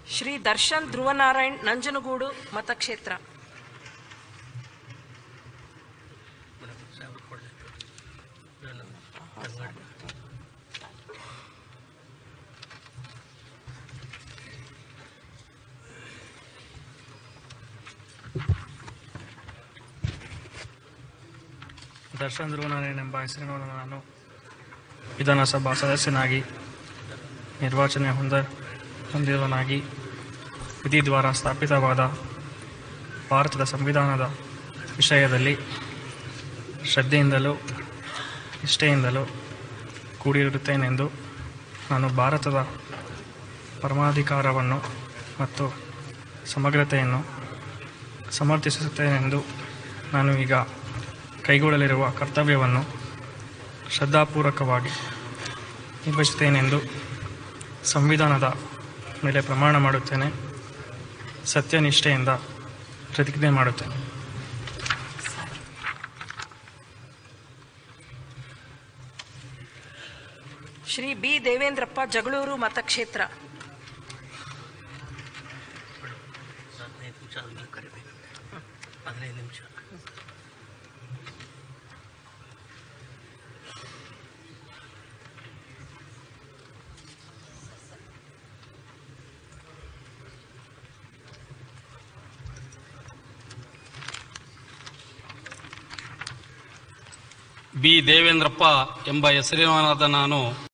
ಶ್ರೀ ದರ್ಶನ್ ಧ್ರುವನಾರಾಯಣ್ ನಂಜನಗೂಡು ಮತಕ್ಷೇತ್ರ ದರ್ಶನ್ ಧ್ರುವನಾರಾಯಣ್ ಎಂಬ ಹೆಸರಿನ ನಾನು ವಿಧಾನಸಭಾ ಸದಸ್ಯನಾಗಿ ನಿರ್ವಾಚನೆ ಹೊಂದ ಹೊಂದಿರುವನಾಗಿ ವಿಧಿ ದ್ವಾರ ಸ್ಥಾಪಿತವಾದ ಭಾರತದ ಸಂವಿಧಾನದ ವಿಷಯದಲ್ಲಿ ಶ್ರದ್ಧೆಯಿಂದಲೂ ನಿಷ್ಠೆಯಿಂದಲೂ ಕೂಡಿರುತ್ತೇನೆಂದು ನಾನು ಭಾರತದ ಪರಮಾಧಿಕಾರವನ್ನು ಮತ್ತು ಸಮಗ್ರತೆಯನ್ನು ಸಮರ್ಥಿಸುತ್ತೇನೆಂದು ನಾನು ಈಗ ಕೈಗೊಳ್ಳಲಿರುವ ಕರ್ತವ್ಯವನ್ನು ಶ್ರದ್ಧಾಪೂರ್ವಕವಾಗಿ ನಿರ್ವಹಿಸುತ್ತೇನೆಂದು ಸಂವಿಧಾನದ ಮೇಲೆ ಪ್ರಮಾಣ ಮಾಡುತ್ತೇನೆ ಸತ್ಯನಿಷ್ಠೆಯಿಂದ ಪ್ರತಿಜ್ಞೆ ಮಾಡುತ್ತೇನೆ ಶ್ರೀ ಬಿ ದೇವೇಂದ್ರಪ್ಪ ಜಗಳೂರು ಮತಕ್ಷೇತ್ರ ಹದಿನೈದು ನಿಮಿಷ ಆದ್ಮೇಲೆ ಕರಿಬೇಕು ಹದಿನೈದು ನಿಮಿಷ ಬಿ ದೇವೇಂದ್ರಪ್ಪ ಎಂಬ ಹೆಸರಿನವನಾದ ನಾನು